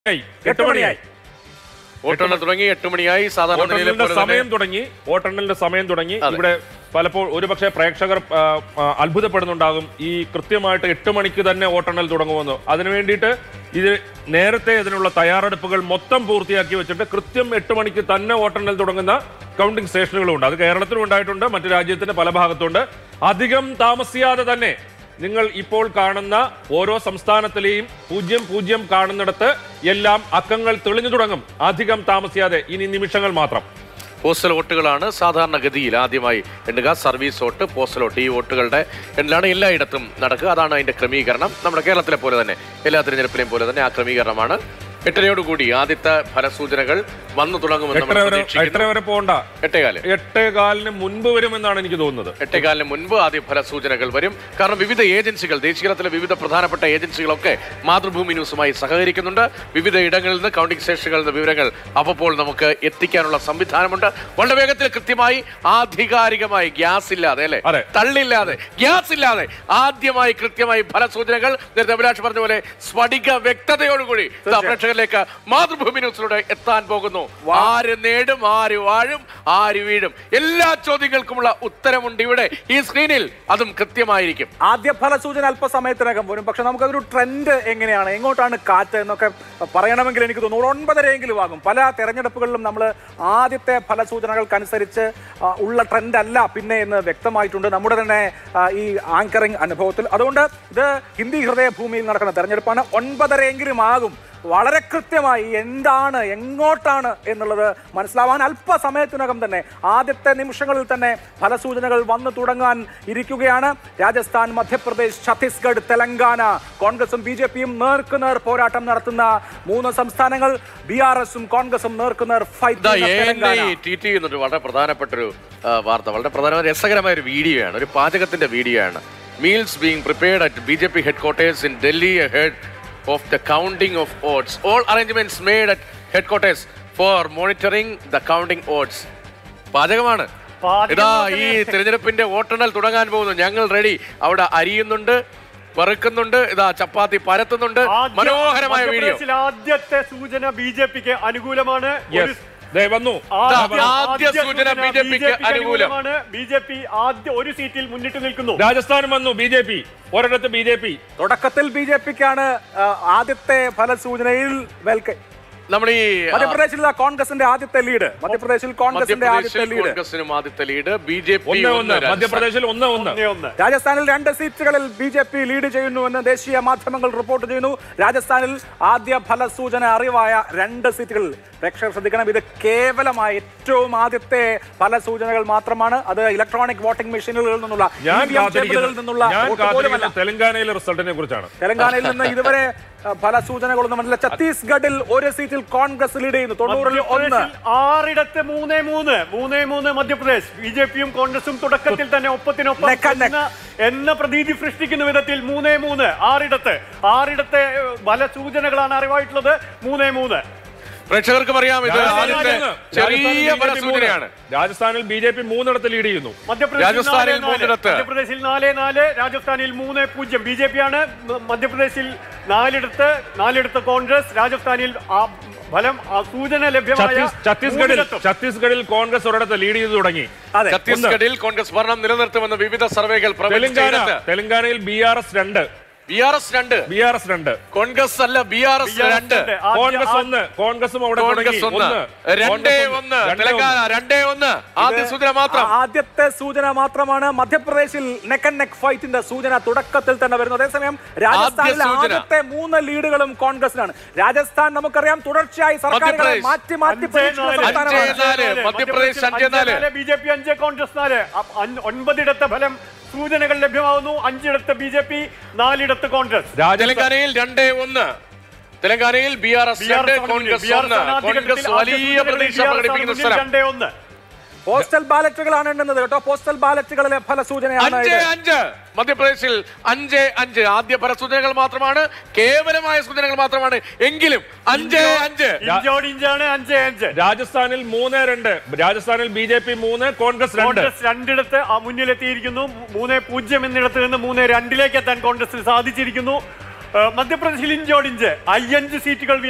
മണിയായി എട്ട് മണിയായി വോട്ടെണ്ണൽ തുടങ്ങി എട്ട് മണിയായി സാധാരണ നിലയിലെ വോട്ടെണ്ണലിന്റെ പോലെ തന്നെ സമയം തുടങ്ങി വോട്ടെണ്ണലിന്റെ സമയം തുടങ്ങി അതെ. ഇവിടെ പലപ്പോൾ ഒരുപക്ഷെ പ്രേക്ഷകർ ആ, ആ, അത്ഭുതപ്പെടുന്നുണ്ടാകും ഈ കൃത്യമായിട്ട് എട്ട് മണിക്ക് തന്നെ വോട്ടെണ്ണൽ തുടങ്ങുമെന്ന് അതിനു വേണ്ടിയിട്ട് ഇത് നേരത്തെ ഇതിനുള്ള തയ്യാറെടുപ്പുകൾ മൊത്തം പൂർത്തിയാക്കി വെച്ചിട്ട് കൃത്യം എട്ട് മണിക്ക് തന്നെ വോട്ടെണ്ണൽ തുടങ്ങുന്ന കൗണ്ടിംഗ് സ്റ്റേഷനുകളും ഉണ്ട് അത് കേരളത്തിലും ഉണ്ടായിട്ടുണ്ട് മറ്റു രാജ്യത്തിന്റെ പല ഭാഗത്തുണ്ട് അധികം താമസിയാതെ തന്നെ നിങ്ങൾ ഇപ്പോൾ കാണുന്ന ഓരോ സംസ്ഥാനത്തിലെയും പൂജ്യം പൂജ്യം കാണുന്നിടത്ത് എല്ലാം അക്കങ്ങൾ തെളിഞ്ഞു തുടങ്ങും അധികം താമസിയാതെ ഇനി നിമിഷങ്ങൾ മാത്രം പോസ്റ്റൽ വോട്ടുകളാണ് സാധാരണഗതിയിൽ ആദ്യമായി എണ്ണുക സർവീസ് വോട്ട് പോസ്റ്റൽ വോട്ട് ഈ വോട്ടുകളുടെ എണ്ണലാണ് എല്ലായിടത്തും നടക്കുക അതാണ് അതിന്റെ ക്രമീകരണം നമ്മുടെ കേരളത്തിലെ പോലെ തന്നെ എല്ലാ തിരഞ്ഞെടുപ്പിലെയും പോലെ തന്നെ ആ ക്രമീകരണമാണ് എട്ടരയോടുകൂടി ആദ്യത്തെ ഫലസൂചനകൾ വന്നു തുടങ്ങുമെന്ന് എട്ടര നമ്മൾ വരെ പ്രതീക്ഷിക്കുന്നു എട്ടര വരെ പോകണ്ട എട്ടേകാല് എട്ടേകാലിന് മുൻപ് വരുമെന്നാണ് എനിക്ക് തോന്നുന്നത് എട്ടേകാലിന് മുൻപ് ആദ്യ ഫലസൂചനകൾ വരും കാരണം വിവിധ ഏജൻസികൾ ദേശീയ തലത്തിലെ വിവിധ പ്രധാനപ്പെട്ട ഏജൻസികളൊക്കെ മാതൃഭൂമി ന്യൂസുമായി സഹകരിക്കുന്നുണ്ട് വിവിധ ഇടങ്ങളിൽ നിന്ന് കൗണ്ടിംഗ് സ്റ്റേഷനുകളിൽ നിന്ന് വിവരങ്ങൾ അപ്പോൾ നമുക്ക് എത്തിക്കാനുള്ള സംവിധാനമുണ്ട് വളരെ വേഗത്തിൽ കൃത്യമായി ആധികാരികമായി ഗ്യാസ് ഇല്ലാതെ അല്ലെ അതെ. തള്ളില്ലാതെ ഗ്യാസ് ഇല്ലാതെ ആദ്യമായി കൃത്യമായി ഫലസൂചനകൾ നേരത്തെ അഭിലാഷ് പറഞ്ഞ പോലെ സ്ഫടിക വ്യക്തതയോടുകൂടി ഇതാ പ്രേക്ഷകരിലേക്ക് മാതൃഭൂമി ന്യൂസിലൂടെ എത്താൻ പോകുന്നു ആര് നേടും ആര് വാഴും ആര് വീഴും എല്ലാ ചോദ്യങ്ങൾക്കുമുള്ള ഉത്തരമുണ്ട് ഇവിടെ ഈ സ്ക്രീനിൽ അതും കൃത്യമായിരിക്കും ആദ്യ ഫലസൂചന അല്പസമയത്തിനകം വരും പക്ഷെ നമുക്കതൊരു ട്രെൻഡ് എങ്ങനെയാണ് എങ്ങോട്ടാണ് കാറ്റ് എന്നൊക്കെ പറയണമെങ്കിൽ എനിക്ക് തോന്നുന്നു ഒരു ഒൻപതരയെങ്കിലും ആകും പല തെരഞ്ഞെടുപ്പുകളിലും നമ്മൾ ആദ്യത്തെ ഫലസൂചനകൾക്കനുസരിച്ച് ആ, ഉള്ള ട്രെൻഡ് അല്ല പിന്നെ എന്ന് വ്യക്തമായിട്ടുണ്ട് നമ്മുടെ തന്നെ ആ, ഈ ആങ്കറിംഗ് അനുഭവത്തിൽ അതുകൊണ്ട് ഇത് ഹിന്ദി ഹൃദയ ഭൂമിയിൽ നടക്കുന്ന തെരഞ്ഞെടുപ്പാണ് ഒൻപതരയെങ്കിലും ആകും വളരെ കൃത്യമായി എന്താണ് എങ്ങോട്ടാണ് എന്നുള്ളത് മനസ്സിലാവാൻ അല്പസമയത്തിനകം തന്നെ ആദ്യത്തെ നിമിഷങ്ങളിൽ തന്നെ ഫലസൂചനകൾ വന്നു തുടങ്ങാൻ ഇരിക്കുകയാണ് രാജസ്ഥാൻ മധ്യപ്രദേശ് ഛത്തീസ്ഗഡ് തെലങ്കാന കോൺഗ്രസും ബി ജെ പിയും നേർക്കുനേർ പോരാട്ടം നടത്തുന്ന മൂന്ന് സംസ്ഥാനങ്ങൾ ബി ആർ എസും കോൺഗ്രസും നേർക്കുനേർ ഇതാ fight A N Telangana I T T എന്നൊരു വളരെ പ്രധാനപ്പെട്ട ഒരു വാർത്ത വളരെ പ്രധാനമായ രസകരമായ ഒരു വീഡിയോ ആണ് ഒരു പാചകത്തിന്റെ വീഡിയോ ആണ് meals being prepared at B J P headquarters in Delhi head of the counting of votes all arrangements made at headquarters for monitoring the counting votes പാചകമാണ് ഇതാ ഈ തിരഞ്ഞെടുപ്പിന്റെ വോട്ടെണ്ണൽ തുടങ്ങാൻ പോകുന്നു ഞങ്ങൾ റെഡി അവിടെ അരിയുന്നുണ്ട് വറുക്കുന്നുണ്ട് ഇതാ ചപ്പാത്തി പരത്തുന്നുണ്ട് ആദ്യ- മനോഹരമായ വീഡിയോ മധ്യപ്രദേശിൽ ആദ്യത്തെ സൂചന ബി ജെ പിക്ക് അനുകൂലമാണ് യെസ് ദേ വന്നു ആദ്യ- ആദ്യ സൂചന BJP ക്ക് അനുകൂലം. ബി ജെ പി ആദ്യ ഒരു സീറ്റിൽ മുന്നിട്ട് നിൽക്കുന്നു രാജസ്ഥാനും വന്നു ബി ജെ പി ഒരിടത്ത് ബി ജെ പി തുടക്കത്തിൽ ബി ജെ പിക്കാണ് ആദ്യത്തെ ഫലസൂചനയിൽ വെൽക്ക നമ്മൾ ഈ ആ, മധ്യപ്രദേശിൽ കോൺഗ്രസിന്റെ ആദ്യത്തെ ലീഡ് മധ്യപ്രദേശിൽ കോൺഗ്രസിന്റെ ആദ്യത്തെ മധ്യപ്രദേശിൽ ലീഡ് കോൺഗ്രസിനും ആദ്യത്തെ ലീഡ് ബി ജെ പി ഒന്ന് ഒന്ന് മധ്യപ്രദേശിൽ ഒന്ന് ഒന്ന് ഒന്നേ ഒന്ന് രാജസ്ഥാനിൽ രണ്ട് സീറ്റുകളിൽ ബി ജെ പി ലീഡ് ചെയ്യുന്നുവെന്ന് ദേശീയ മാധ്യമങ്ങൾ റിപ്പോർട്ട് ചെയ്യുന്നു രാജസ്ഥാനിൽ ആദ്യ ഫലസൂചന അറിവായ രണ്ട് സീറ്റുകളിൽ പ്രേക്ഷകർ ശ്രദ്ധിക്കണം ഇത് കേവലമായ ഏറ്റവും ആദ്യത്തെ ഫലസൂചനകൾ മാത്രമാണ് അത് ഇലക്ട്രോണിക് വോട്ടിംഗ് മെഷീനുകളിൽ നിന്നുള്ള ഞാൻ EVM ടേബിളുകളിൽ നിന്നുള്ള കാത്തിരിക്കുന്നത് ഞാൻ വോട്ട് പോലുമല്ല കാത്തിരിക്കുന്നത് തെലങ്കാനയിലെ റിസൾട്ടിനെ കുറിച്ചാണ് തെലങ്കാനയിൽ നിന്ന് ഇതുവരെ അഹ്, ഫലസൂചനകളൊന്നും വന്നില്ല ഛത്തീസ്ഗഡിൽ ഒരു സീറ്റിൽ കോൺഗ്രസ് ലീഡ് ചെയ്യുന്നു തൊണ്ണൂറിൽ ഒന്ന് മധ്യപ്രദേശിൽ ആറിടത്ത് മൂന്നേ മൂന്ന് മൂന്നേ മൂന്ന് മധ്യപ്രദേശ് ബി ജെ പിയും കോൺഗ്രസും തുടക്കത്തിൽ തന്നെ ഒപ്പത്തിനൊപ്പം Neck and neck. എന്ന- എന്ന പ്രതീതി സൃഷ്ടിക്കുന്ന വിധത്തിൽ മൂന്നേ മൂന്ന് ആറിടത്ത് ആറിടത്തെ ഏഹ്, ഫലസൂചനകളാണ് അറിവായിട്ടുള്ളത് മൂന്നേ മൂന്ന് പ്രേക്ഷകർക്കും അറിയാം ഇത് രാജസ്ഥാനിൽ ആദ്യത്തെ മൂന്ന്. ചെറിയ രാജസ്ഥാനിൽ ഫലസൂചനയാണ് മൂന്ന്. രാജസ്ഥാനിൽ ബി ജെ പി മൂന്നിടത്ത് ലീഡ് ചെയ്യുന്നു മധ്യപ്രദേശിൽ രാജസ്ഥാനിൽ നാല് നാല്. മൂന്നിടത്ത്. മധ്യപ്രദേശിൽ നാല് നാല് രാജസ്ഥാനിൽ മൂന്ന് പൂജ്യം ബി ജെ പി ആണ് മ- മധ്യപ്രദേശിൽ നാലിടത്ത് നാലിടത്ത് കോൺഗ്രസ് രാജസ്ഥാനിൽ ആ ഫലം ആ സൂചന ലഭ്യമായ ഛത്തീസ് ഛത്തീസ്ഗഡിൽ മൂന്നിടത്തും. ഛത്തീസ്ഗഡിൽ കോൺഗ്രസ് ഒരിടത്ത് ലീഡ് ചെയ്തു തുടങ്ങി അതെ ഛത്തീസ്ഗഡിൽ കോൺഗ്രസ് ഭരണം നിലനിർത്തുമെന്ന് വിവിധ സർവേകൾ തെലങ്കാന തെലങ്കാനയിൽ ബി ആർ എസ് രണ്ട് ബി ആർ എസ് രണ്ട് ബി ആർ എസ് രണ്ട് കോൺഗ്രസ് അല്ല ബി ആർ എസ് BRS രണ്ട് രണ്ട്. ആദ്യ- കോൺഗ്രസ് ആ- ഒന്ന് കോൺഗ്രസും അവിടെ തുടങ്ങി കോൺഗ്രസ് ഒന്ന് രണ്ടേ കോൺഗ്രസ് ഒന്ന് രണ്ടേ തെലങ്കാന രണ്ടേ ഒന്ന് ആദ്യ സൂചന മാത്രം ആദ്യത്തെ സൂചന മാത്രമാണ് മധ്യപ്രദേശിൽ നെക്ക് ആൻഡ് നെക്ക് ഫൈറ്റിന്റെ സൂചന തുടക്കത്തിൽ തന്നെ വരുന്നു അതേസമയം രാജസ്ഥാനിലെ ആദ്യ സൂചന. ആദ്യത്തെ മൂന്ന് ലീഡുകളും കോൺഗ്രസിനാണ് രാജസ്ഥാൻ നമുക്കറിയാം തുടർച്ചയായി സർക്കാരുകളെ മധ്യപ്രദേശ് മാറ്റി മാറ്റി അഞ്ചേ പരീക്ഷിക്കുന്ന നാല്. സംസ്ഥാനമാണ് അഞ്ചേ നാല്. മധ്യപ്രദേശ് അഞ്ചേ നാല്. ബി ജെ പി അഞ്ച് കോൺഗ്രസ് നാല് അപ്പ- അഞ്ച്- ഒൻപതിടത്ത് ഫലം സൂചനകൾ ലഭ്യമാവുന്നു അഞ്ചിടത്ത് ബി ജെ പി നാലിടത്ത് കോൺഗ്രസ് രാജസ്ഥാൻ തെലങ്കാനയിൽ രണ്ടേ ഒന്ന് തെലങ്കാനയിൽ ബി ആർ എസ് രണ്ട് കോൺഗ്രസ് ഒന്ന് കോൺഗ്രസ് വലിയ പ്രതീക്ഷ പ്രകടിപ്പിക്കുന്ന സ്ഥലം രണ്ടേ ഒന്ന് പോസ്റ്റൽ ബാലറ്റുകളാണ് എണ്ണുന്നത് കേട്ടോ പോസ്റ്റൽ ബാലറ്റുകളിലെ ഫലസൂചനയാണ് അഞ്ച് ഇത്. അഞ്ച് മധ്യപ്രദേശിൽ അഞ്ച് അഞ്ച് ആദ്യ ഫലസൂചനകൾ മാത്രമാണ് കേവലമായ സൂചനകൾ മാത്രമാണ് എങ്കിലും അഞ്ച് അഞ്ച് ഇഞ്ചോട് ഇഞ്ചാണ് അഞ്ച് അഞ്ച് രാജസ്ഥാനിൽ മൂന്ന് രണ്ട് രാജസ്ഥാനിൽ ബി ജെ പി മൂന്ന് കോൺഗ്രസ് രണ്ട് കോൺഗ്രസ് രണ്ടിടത്ത് ആ മുന്നിലെത്തിയിരിക്കുന്നു മൂന്ന് പൂജ്യം എന്നിടത്ത് നിന്ന് മൂന്ന് രണ്ടിലേക്ക് എത്താൻ കോൺഗ്രസിന് സാധിച്ചിരിക്കുന്നു ഏഹ് മധ്യപ്രദേശിൽ ഇഞ്ചോടിഞ്ച് അയ്യഞ്ച് സീറ്റുകൾ വീതം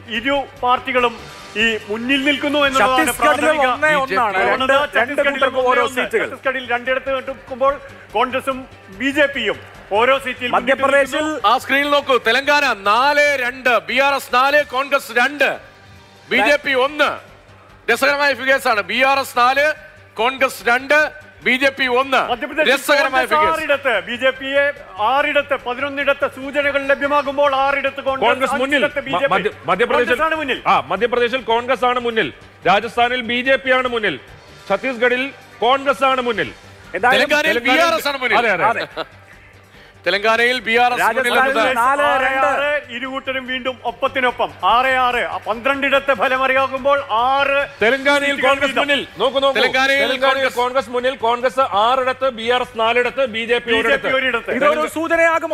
ഇരു പാർട്ടികളും ഈ മുന്നിൽ നിൽക്കുന്നു എന്നുള്ളതാണ് ഛത്തീസ്ഗഡിൽ പ്രാഥമിക ഒന്നേ ഒന്നാണ് രണ്ട് പ്രവണത. രണ്ട് ഛത്തീസ്ഗഡിൽ കൂട്ടർക്ക് ഓരോ ഒന്നേ ഒന്ന്. സീറ്റുകൾ ഛത്തീസ്ഗഡിൽ രണ്ടിടത്ത് നിൽക്കുമ്പോൾ കോൺഗ്രസും ബി ജെ പിയും ഓരോ സീറ്റിൽ മുന്നിട്ട് മധ്യപ്രദേശിൽ നിൽക്കുന്നു. ആ സ്ക്രീനിൽ നോക്കൂ തെലങ്കാന നാല് രണ്ട് ബി ആർ എസ് നാല് കോൺഗ്രസ് രണ്ട് ബി ജെ പി ഒന്ന് രസകരമായ ഫിഗേഴ്സ് ആണ് ബി ആർ എസ് നാല് കോൺഗ്രസ് രണ്ട് ബി ജെ പി ഒന്ന് മധ്യപ്രദേശിൽ രസകരമായ കോൺഗ്രസ് ഫിഗേഴ്സ് ആറിടത്ത് ബി ജെ പിയെ ആറിടത്ത് പതിനൊന്നിടത്ത് സൂചനകൾ ലഭ്യമാകുമ്പോൾ ആറിടത്ത് കോൺഗ്രസ് മുന്നിൽ അഞ്ചിടത്ത് ബി ജെ മ- മധ്യ- മധ്യപ്രദേശിൽ കോൺഗ്രസ് ആണ് മുന്നിൽ ആ മധ്യപ്രദേശിൽ കോൺഗ്രസ് ആണ് മുന്നിൽ രാജസ്ഥാനിൽ ബി ജെ പി ആണ് മുന്നിൽ ഛത്തീസ്ഗഡിൽ കോൺഗ്രസ് ആണ് മുന്നിൽ എന്തായാലും തെലങ്കാനയിൽ ബി ആർ എസ് ആണ് മുന്നിൽ അതെ അതെ അതെ. തെലങ്കാനയിൽ ബി ആർ എസ് മുന്നിൽ രാജസ്ഥാനിൽ എന്നത് നാല് ആറ് രണ്ട്. ആറ് ഇരുകൂട്ടരും വീണ്ടും ഒപ്പത്തിനൊപ്പം ആറ് ആറ് ആ പന്ത്രണ്ടിടത്ത് ഫലമറിയാകുമ്പോൾ ആറ് തെലങ്കാനയിൽ സീറ്റുകൾ കോൺഗ്രസ് വീതം. മുന്നിൽ നോക്കൂ നോക്കൂ തെലങ്കാനയിൽ തെലങ്കാനയിൽ കോൺഗ്രസ് കോൺഗ്രസ് മുന്നിൽ കോൺഗ്രസ് ആറിടത്ത് ബി ആർ എസ് നാലിടത്ത് B J P B J ഒരിടത്ത് പി ഒരിടത്ത് ഇതൊരു സൂചനയാകുമോ